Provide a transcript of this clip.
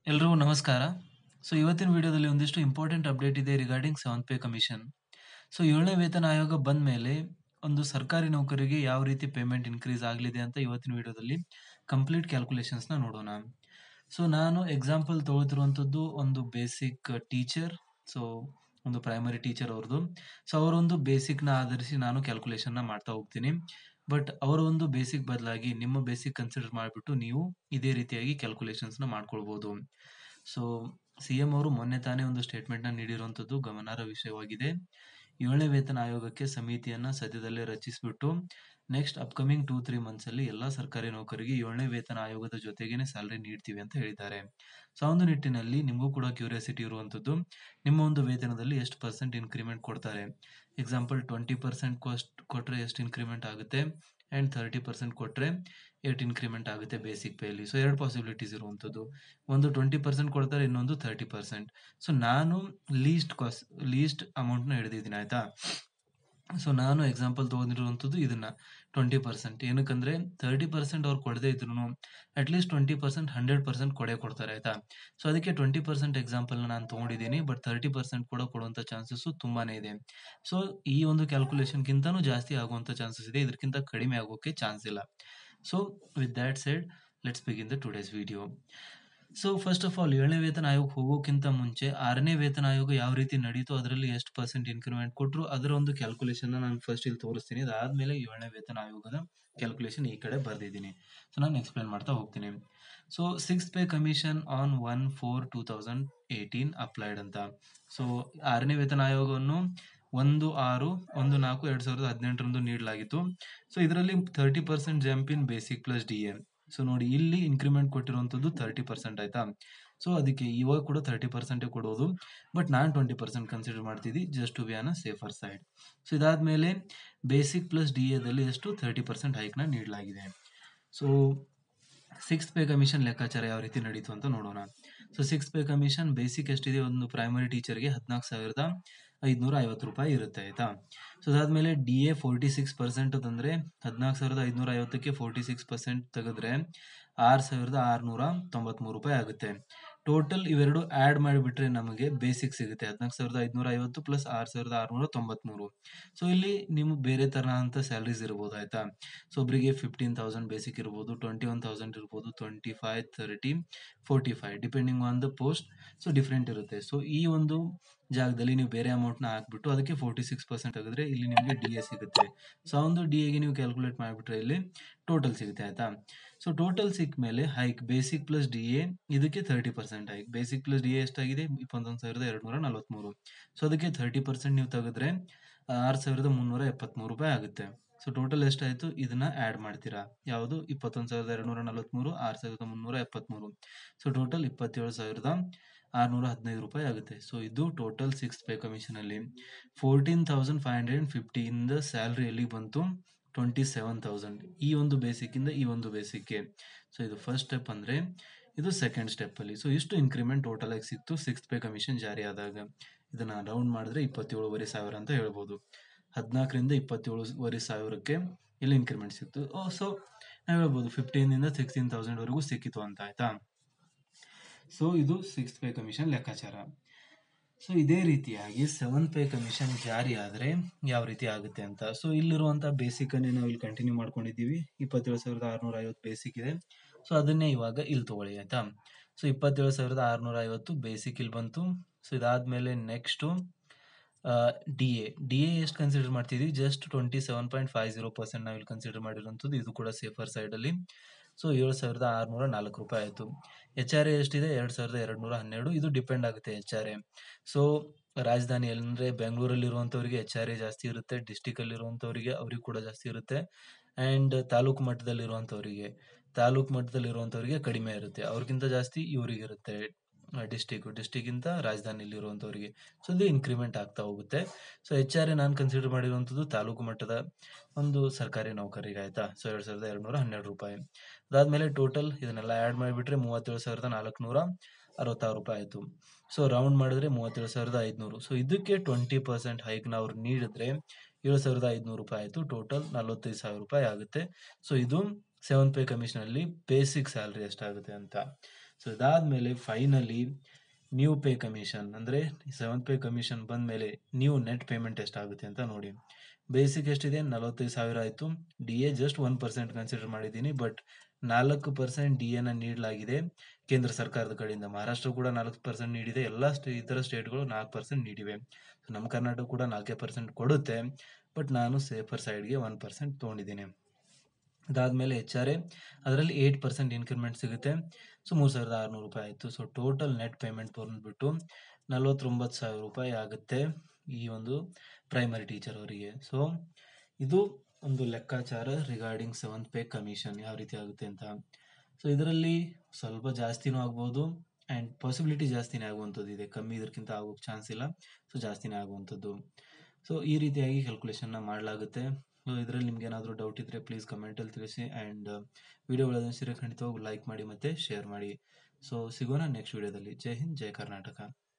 ಎಲ್ರಿಗೂ ನಮಸ್ಕಾರ. ಸೊ ಇವತ್ತಿನ ವಿಡಿಯೋದಲ್ಲಿ ಒಂದಿಷ್ಟು ಇಂಪಾರ್ಟೆಂಟ್ ಅಪ್ಡೇಟ್ ಇದೆ regarding seventh pay commission. So ಏಳನೇ ವೇತನ ಆಯೋಗ ಬಂದ್ಮೇಲೆ ಒಂದು ಸರ್ಕಾರಿ ನೌಕರರಿಗೆ ಯಾವ ರೀತಿ ಪೇಮೆಂಟ್ ಇನ್ಕ್ರೀಸ್ ಆಗಲಿದೆ ಅಂತ ಇವತ್ತಿನ ವಿಡಿಯೋದಲ್ಲಿ ಕಂಪ್ಲೀಟ್ ಕ್ಯಾಲ್ಕುಲೇಷನ್ಸ್‌ನ ನೋಡೋಣ. ಸೊ ನಾನು ಎಕ್ಸಾಂಪಲ್ ತಗೊಳ್ತಿರುವಂತದ್ದು ಒಂದು ಬೇಸಿಕ್ ಟೀಚರ್. ಸೊ ಒಂದು ಪ್ರೈಮರಿ ಟೀಚರ್ ಅವ್ರದ್ದು. ಸೊ ಅವರ ಒಂದು ಬೇಸಿಕ್‌ನ ಆಧರಿಸಿ ನಾನು ಕ್ಯಾಲ್ಕುಲೇಷನ್‌ನ ಮಾಡ್ತಾ ಹೋಗ್ತೀನಿ. ಬಟ್ ಅವರ ಒಂದು ಬೇಸಿಕ್ ಬದಲಾಗಿ ನಿಮ್ಮ ಬೇಸಿಕ್ ಕನ್ಸಿಡರ್ ಮಾಡಿಬಿಟ್ಟು ನೀವು ಇದೇ ರೀತಿಯಾಗಿ ಕ್ಯಾಲ್ಕುಲೇಷನ್ಸ್‌ನ ಮಾಡ್ಕೊಳ್ಬಹುದು. ಸೊ ಸಿಎಂ ಅವರು ಮೊನ್ನೆ ತಾನೇ ಒಂದು ಸ್ಟೇಟ್ಮೆಂಟ್‌ನ ನೀಡಿರುವಂತದ್ದು ಗಮನಾರ್ಹ ವಿಷಯವಾಗಿದೆ. ಏಳನೇ ವೇತನ ಆಯೋಗಕ್ಕೆ ಸಮಿತಿಯನ್ನ ಸದ್ಯದಲ್ಲೇ ರಚಿಸಿಬಿಟ್ಟು ನೆಕ್ಸ್ಟ್ ಅಪ್‌ಕಮಿಂಗ್ 2, 3 ಮಂತ್ಸಲ್ಲಿ ಎಲ್ಲಾ ಸರ್ಕಾರಿ ನೌಕರರಿಗೆ ಏಳನೇ ವೇತನ ಆಯೋಗದ ಜೊತೆಗೇನೆ ಸ್ಯಾಲರಿ ನೀಡ್ತೀವಿ ಅಂತ ಹೇಳಿದ್ದಾರೆ. ಸೊ ಆ ಒಂದು ನಿಟ್ಟಿನಲ್ಲಿ ನಿಮಗೂ ಕೂಡ ಕ್ಯೂರಿಯಾಸಿಟಿ ಇರುವಂತದ್ದು ನಿಮ್ಮ ಒಂದು ವೇತನದಲ್ಲಿ ಎಷ್ಟು ಪರ್ಸೆಂಟ್ ಇನ್ಕ್ರಿಮೆಂಟ್ ಕೊಡ್ತಾರೆ. ಎಕ್ಸಾಂಪಲ್ 20% ಕೋಸ್ಟ್ ಕೊಟ್ರೆ ಎಷ್ಟು ಇನ್ಕ್ರಿಮೆಂಟ್ ಆಗುತ್ತೆ ಅಂಡ್ 30% ಕೊಟ್ರೆ ಎಷ್ಟು ಇನ್ಕ್ರಿಮೆಂಟ್ ಆಗುತ್ತೆ ಬೇಸಿಕ್ ಪೇಲಿ. ಸೊ 2 ಪಾಸಿಬಿಲಿಟೀಸ್ ಇರುವಂತದ್ದು. ಒಂದು 20% ಕೊಡ್ತಾರೆ ಇನ್ನೊಂದು 30%. ಸೊ ನಾನು ಲೀಸ್ಟ್ ಕಾಸ್ಟ್ ಲೀಸ್ಟ್ ಅಮೌಂಟ್‌ನ ಹಿಡಿದಿದ್ದೀನಿ ಆಯ್ತಾ. ಸೊ ನಾನು ಎಕ್ಸಾಂಪಲ್ ತಗೊಂಡಿರುವಂತದ್ದು ಇದನ್ನ 20% ಏನಕ್ಕಂದ್ರೆ 30% ಅವ್ರು ಕೊಡದೇ ಇದ್ರುನು ಅಟ್ ಲೀಸ್ಟ್ 20% 100% ಕೊಡೇ ಕೊಡ್ತಾರೆ ಆಯ್ತಾ. ಸೊ ಅದಕ್ಕೆ 20% ಎಕ್ಸಾಂಪಲ್‌ನ ನಾನು ತಗೊಂಡಿದ್ದೀನಿ. ಬಟ್ 30% ಕೂಡ ಕೊಡುವಂತ ಚಾನ್ಸಸ್ ತುಂಬಾನೇ ಇದೆ. ಸೊ ಈ ಒಂದು ಕ್ಯಾಲ್ಕುಲೇಷನ್‌ಗಿಂತನೂ ಜಾಸ್ತಿ ಆಗುವಂತ ಚಾನ್ಸಸ್ ಇದೆ. ಇದಕ್ಕಿಂತ ಕಡಿಮೆ ಆಗೋಕೆ ಚಾನ್ಸ್ ಇಲ್ಲ. So with that said let's begin the today's video. So first of all ಏಳನೇ ವೇತನ ಆಯೋಗಕ್ಕೆ ಹೋಗೋಕ್ಕಿಂತ ಮುಂಚೆ ಆರನೇ ವೇತನ ಆಯೋಗ ಯಾವ ರೀತಿ ನಡೀತು ಅದರಲ್ಲಿ ಎಷ್ಟು ಪರ್ಸೆಂಟ್ ಇನ್ಕ್ರಿಮೆಂಟ್ ಕೊಟ್ರು ಅದರ ಒಂದು ಕ್ಯಾಲ್ಕುಲೇಷನ್‌ನ ನಾನು ಫಸ್ಟ್ ಇಲ್ಲಿ ತೋರಿಸ್ತೀನಿ. ಅದಾದ್ಮೇಲೆ ಏಳನೇ ವೇತನ ಆಯೋಗದ ಕ್ಯಾಲ್ಕುಲೇಷನ್ ಈ ಕಡೆ ಬರ್ದಿದ್ದೀನಿ. ಸೊ ನಾನು ಎಕ್ಸ್‌ಪ್ಲೇನ್ ಮಾಡ್ತಾ ಹೋಗ್ತೀನಿ. So sixth pay commission on 1/4/2018 applied ಅಂತ. ಸೊ ಆರನೇ ವೇತನ ಆಯೋಗವನ್ನು 1/6/1/4/2018 ರಂದು ನೀಡಲಾಗಿತ್ತು. ಸೊ ಇದರಲ್ಲಿ 30% jump in basic plus DA. So ನೋಡಿ ಇಲ್ಲಿ ಇನ್ಕ್ರಿಮೆಂಟ್ ಕೊಟ್ಟಿರುವಂತದ್ದು 30% ಆಯ್ತಾ. ಸೊ ಅದಕ್ಕೆ ಇವಾಗ ಕೂಡ 30% ಕೊಡೋದು. ಬಟ್ ನಾನು 20% ಕನ್ಸಿಡರ್ ಮಾಡ್ತಿದ್ದಿ just to be on a safer side. So ಇದಾದ್ಮೇಲೆ ಬೇಸಿಕ್ ಪ್ಲಸ್ ಡಿಎದಲ್ಲಿ ಎಷ್ಟು 30% ಹೈಕ್‌ನ ನೀಡಲಾಗಿದೆ. ಸೊ ಸಿಕ್ಸ್ತ್ ಪೇ ಕಮಿಷನ್ ಲೆಕ್ಕಾಚಾರ ಯಾವ ರೀತಿ ನಡೀತು ಅಂತ ನೋಡೋಣ. So sixth pay commission basic ಎಷ್ಟಿದೆ ಒಂದು ಪ್ರೈಮರಿ ಟೀಚರ್‌ಗೆ 14,550 ಇರುತ್ತೆ ಆಯ್ತಾ. ಸೊ ಅದಾದ್ಮೇಲೆ ಡಿಎ 46% ತಂದ್ರೆ 14,550ಕ್ಕೆ 46% ತೆಗೆದ್ರೆ 6,693 ಆಗುತ್ತೆ. ಟೋಟಲ್ ಇವೆರಡು ಆಡ್ ಮಾಡಿಬಿಟ್ರೆ ನಮಗೆ ಬೇಸಿಕ್ ಸಿಗುತ್ತೆ. 14,550 ಪ್ಲಸ್ 6,693 ಸೊ ಇಲ್ಲಿ ನಿಮ್ಗೆ ಬೇರೆ ತರನಾದಂತ ಸ್ಯಾಲರೀಸ್ ಇರ್ಬೋದು ಆಯ್ತಾ. ಸೊ ಒಬ್ರಿಗೆ 15,000 ಬೇಸಿಕ್ ಇರ್ಬೋದು, 21,000 ಇರ್ಬೋದು, 25, 30, 45 depending on the post so different ಇರುತ್ತೆ. ಸೊ ಈ ಒಂದು ಜಾಗದಲ್ಲಿ ನೀವು ಬೇರೆ ಅಮೌಂಟ್‌ನ ಹಾಕ್ಬಿಟ್ಟು ಅದಕ್ಕೆ 46% ತೆಗೆದ್ರೆ ಇಲ್ಲಿ ನಿಮ್ಗೆ ಡಿಎ ಸಿಗುತ್ತೆ. ಸೊ ಆ ಒಂದು ಡಿಎಗೆ ನೀವು ಕ್ಯಾಲ್ಕುಲೇಟ್ ಮಾಡ್ಬಿಟ್ರೆ ಇಲ್ಲಿ ಟೋಟಲ್ ಸಿಗುತ್ತೆ ಆಯ್ತಾ. ಸೊ ಟೋಟಲ್ ಸಿಕ್ಮೇಲೆ ಹೈಕ್ ಬೇಸಿಕ್ ಪ್ಲಸ್ ಡಿಎ ಇದಕ್ಕೆ 30% ಹೈಕ್. ಬೇಸಿಕ್ ಪ್ಲಸ್ ಡಿಎ ಎಷ್ಟಾಗಿದೆ 21,243 ಸೊ ಅದಕ್ಕೆ 30% ನೀವು ತೆಗೆದ್ರೆ 6,373 ಆಗುತ್ತೆ. ಸೊ ಟೋಟಲ್ ಎಷ್ಟಾಯ್ತು ಇದನ್ನ ಆಡ್ ಮಾಡ್ತೀರಾ. ಯಾವುದು 21,243 6,373 ಸೊ ಟೋಟಲ್ 27,615 ಆಗುತ್ತೆ. ಸೊ ಇದು ಟೋಟಲ್ ಸಿಕ್ಸ್ತ್ ಪೇ ಕಮಿಷನ್ ಅಲ್ಲಿ 14,550 ಇಂದ ಸ್ಯಾಲರಿ ಎಲ್ಲಿಗೆ ಬಂತು 27,000 ಈ ಒಂದು ಬೇಸಿಕ್ ಇಂದ ಈ ಒಂದು ಬೇಸಿಕ್‌ಗೆ. ಸೊ ಇದು ಫಸ್ಟ್ ಸ್ಟೆಪ್ ಅಂದ್ರೆ ಇದು ಸೆಕೆಂಡ್ ಸ್ಟೆಪ್ ಅಲ್ಲಿ. ಸೊ ಇಷ್ಟು ಇನ್ಕ್ರಿಮೆಂಟ್ ಟೋಟಲ್ ಆಗಿ ಸಿಕ್ತು ಸಿಕ್ಸ್ತ್ ಪೇ ಕಮಿಷನ್ ಜಾರಿ ಆದಾಗ. ಇದನ್ನ ರೌಂಡ್ ಮಾಡಿದ್ರೆ 27,500 ಅಂತ ಹೇಳ್ಬೋದು. 14ರಿಂದ 27,500ಕ್ಕೆ ಇಲ್ಲಿ ಇನ್ಕ್ರಿಮೆಂಟ್ ಸಿಕ್ತು. ಓಹ್! ಸೊ ನಾವು ಹೇಳ್ಬೋದು 15ದಿಂದ 16,000 ವರೆಗೂ ಸಿಕ್ಕಿತು ಅಂತ ಆಯ್ತಾ. ಸೊ ಇದು ಸಿಕ್ಸ್ತ್ ಪೇ ಕಮಿಷನ್ ಲೆಕ್ಕಾಚಾರ. ಸೊ ಇದೇ ರೀತಿಯಾಗಿ ಸೆವೆಂತ್ ಪೇ ಕಮಿಷನ್ ಜಾರಿ ಆದ್ರೆ ಯಾವ ರೀತಿ ಆಗುತ್ತೆ ಅಂತ. ಸೊ ಇಲ್ಲಿರುವಂತ ಬೇಸಿಕ್ ಅನ್ನೇ ನಾವು ಇಲ್ಲಿ ಕಂಟಿನ್ಯೂ ಮಾಡ್ಕೊಂಡಿದ್ದೀವಿ. 27,650 ಬೇಸಿಕ್ ಇದೆ. ಸೊ ಅದನ್ನೇ ಇವಾಗ ಇಲ್ಲಿ ತಗೊಳ್ಳಿ ಆಯ್ತಾ. ಸೊ 27,650 ಬೇಸಿಕ್ ಇಲ್ಲಿ ಬಂತು. ಸೊ ಇದಾದ್ಮೇಲೆ ನೆಕ್ಸ್ಟು ಆಹ್, ಡಿಎ. ಡಿಎ ಎಷ್ಟು ಕನ್ಸಿಡರ್ ಮಾಡ್ತಿದ್ವಿ ಜಸ್ಟ್ 27.50% ನಾವಿಲ್ಲಿ ಕನ್ಸಿಡರ್ ಮಾಡಿರುವಂತದ್ದು. ಇದು ಕೂಡ ಸೇಫರ್ ಸೈಡ್ ಅಲ್ಲಿ. ಸೊ 7,604 ಆಯ್ತು. ಎಚ್‌ಆರ್‌ಎ ಎಷ್ಟಿದೆ 2,212 ಇದು ಡಿಪೆಂಡ್ ಆಗುತ್ತೆ ಎಚ್‌ಆರ್‌ಎ. ಸೊ ರಾಜಧಾನಿ ಅಂದ್ರೆ ಬೆಂಗಳೂರಲ್ಲಿ ಇರುವಂತವರಿಗೆ ಎಚ್‌ಆರ್‌ಎ ಜಾಸ್ತಿ ಇರುತ್ತೆ. ಡಿಸ್ಟ್ರಿಕ್ಟ್ ಅಲ್ಲಿ ಇರುವಂತವರಿಗೆ ಅವ್ರಿಗೆ ಕೂಡ ಜಾಸ್ತಿ ಇರುತ್ತೆ. ಅಂಡ್ ತಾಲೂಕು ಮಟ್ಟದಲ್ಲಿ ಇರುವಂತವರಿಗೆ ತಾಲೂಕು ಮಟ್ಟದಲ್ಲಿ ಇರುವಂತವರಿಗೆ ಕಡಿಮೆ ಇರುತ್ತೆ. ಅವ್ರಿಗಿಂತ ಜಾಸ್ತಿ ಇವ್ರಿಗೆ ಇರುತ್ತೆ. ಡಿಸ್ಟ್ರಿಕ್ಟ್ ಡಿಸ್ಟ್ರಿಕ್ಟ್‌ಗಿಂತ ರಾಜಧಾನಿಯಲ್ಲಿ ಇರುವಂತವರಿಗೆ. ಸೊ ಇದು ಇನ್ಕ್ರಿಮೆಂಟ್ ಆಗ್ತಾ ಹೋಗುತ್ತೆ. ಸೊ ಎಚ್‌ಆರ್‌ಎ ನಾನು ಕನ್ಸಿಡರ್ ಮಾಡಿರುವಂತದ್ದು ತಾಲೂಕು ಮಟ್ಟದ ಒಂದು ಸರ್ಕಾರಿ ನೌಕರರಿಗೆ ಆಯ್ತಾ. ಸೊ 2,212 ಅದಾದ್ಮೇಲೆ ಟೋಟಲ್ ಇದನ್ನೆಲ್ಲ ಆಡ್ ಮಾಡಿಬಿಟ್ರೆ 37,466 ಆಯ್ತು. ಸೊ ರೌಂಡ್ ಮಾಡಿದ್ರೆ 37,500 ಸೊ ಇದಕ್ಕೆ 20% ಹೈಕ್‌ನ ಅವ್ರು ನೀಡಿದ್ರೆ 7,500 ಆಯ್ತು. ಟೋಟಲ್ 45,000 ಆಗುತ್ತೆ. ಸೊ ಇದು ಸೆವೆಂತ್ ಪೇ ಕಮಿಷನ್ ಅಲ್ಲಿ ಬೇಸಿಕ್ ಸ್ಯಾಲರಿ ಎಷ್ಟಾಗುತ್ತೆ ಅಂತ. ಸೊ ಇದಾದ್ಮೇಲೆ ಫೈನಲಿ ನ್ಯೂ ಪೇ ಕಮಿಷನ್ ಅಂದರೆ ಸೆವೆಂತ್ ಪೇ ಕಮಿಷನ್ ಬಂದಮೇಲೆ ನ್ಯೂ ನೆಟ್ ಪೇಮೆಂಟ್ ಎಷ್ಟಾಗುತ್ತೆ ಅಂತ ನೋಡಿ ಬೇಸಿಕ್ ಎಷ್ಟಿದೆ ನಲವತ್ತೈದು ಸಾವಿರ ಆಯಿತು D A just one percent consider ಮಾಡಿದ್ದೀನಿ ಬಟ್ ನಾಲ್ಕು ಪರ್ಸೆಂಟ್ ಡಿ ಎನ ನೀಡಲಾಗಿದೆ ಕೇಂದ್ರ ಸರ್ಕಾರದ ಕಡೆಯಿಂದ ಮಹಾರಾಷ್ಟ್ರ ಕೂಡ ನಾಲ್ಕು ಪರ್ಸೆಂಟ್ ನೀಡಿದೆ ಎಲ್ಲ ಸ್ಟೇ ಇತರ ಸ್ಟೇಟ್ಗಳು ನಾಲ್ಕು ಪರ್ಸೆಂಟ್ ನೀಡಿವೆ ಸೊ ನಮ್ಮ ಕರ್ನಾಟಕ ಕೂಡ ನಾಲ್ಕೇ ಪರ್ಸೆಂಟ್ ಕೊಡುತ್ತೆ ಬಟ್ ನಾನು ಸೇಫರ್ ಸೈಡ್ಗೆ ಒನ್ ಪರ್ಸೆಂಟ್ ತೊಗೊಂಡಿದ್ದೀನಿ ಅದಾದಮೇಲೆ ಎಚ್ ಆರ್ ಎ ಅದರಲ್ಲಿ ಏಯ್ಟ್ ಪರ್ಸೆಂಟ್ ಇನ್ಕ್ರಿಮೆಂಟ್ ಸಿಗುತ್ತೆ ಸೊ ಮೂರು ಸಾವಿರದ ಆರುನೂರು ರೂಪಾಯಿ ಆಯಿತು ಸೊ ಟೋಟಲ್ ನೆಟ್ ಪೇಮೆಂಟ್ ಬಂದ್ಬಿಟ್ಟು ನಲವತ್ತೊಂಬತ್ತು ಸಾವಿರ ರೂಪಾಯಿ ಆಗುತ್ತೆ ಈ ಒಂದು ಪ್ರೈಮರಿ ಟೀಚರ್ ಅವರಿಗೆ ಸೊ ಇದು ಒಂದು ಲೆಕ್ಕಾಚಾರ ರಿಗಾರ್ಡಿಂಗ್ ಸೆವೆಂತ್ ಪೇ ಕಮಿಷನ್ ಯಾವ ರೀತಿ ಆಗುತ್ತೆ ಅಂತ ಸೊ ಇದರಲ್ಲಿ ಸ್ವಲ್ಪ ಜಾಸ್ತಿನೂ ಆಗ್ಬೋದು ಆ್ಯಂಡ್ ಪಾಸಿಬಿಲಿಟಿ ಜಾಸ್ತಿನೇ ಆಗುವಂಥದ್ದು ಇದೆ ಕಮ್ಮಿ ಇದಕ್ಕಿಂತ ಆಗೋಕ್ಕೆ ಚಾನ್ಸ್ ಇಲ್ಲ ಸೊ ಜಾಸ್ತಿನೇ ಆಗುವಂಥದ್ದು ಸೊ ಈ ರೀತಿಯಾಗಿ ಕ್ಯಾಲ್ಕುಲೇಷನ್ನ ಮಾಡಲಾಗುತ್ತೆ ಸೊ ಇದರಲ್ಲಿ ನಿಮ್ಗೆ ಏನಾದರೂ ಡೌಟ್ ಇದ್ದರೆ ಪ್ಲೀಸ್ ಕಮೆಂಟಲ್ಲಿ ತಿಳಿಸಿ ಆ್ಯಂಡ್ ವಿಡಿಯೋ ಒಳ್ಳೆದಿಸಿದ್ರೆ ಖಂಡಿತವಾಗೂ ಲೈಕ್ ಮಾಡಿ ಮತ್ತು ಶೇರ್ ಮಾಡಿ ಸೊ ಸಿಗೋಣ ನೆಕ್ಸ್ಟ್ ವಿಡಿಯೋದಲ್ಲಿ ಜೈ ಹಿಂದ್ ಜೈ ಕರ್ನಾಟಕ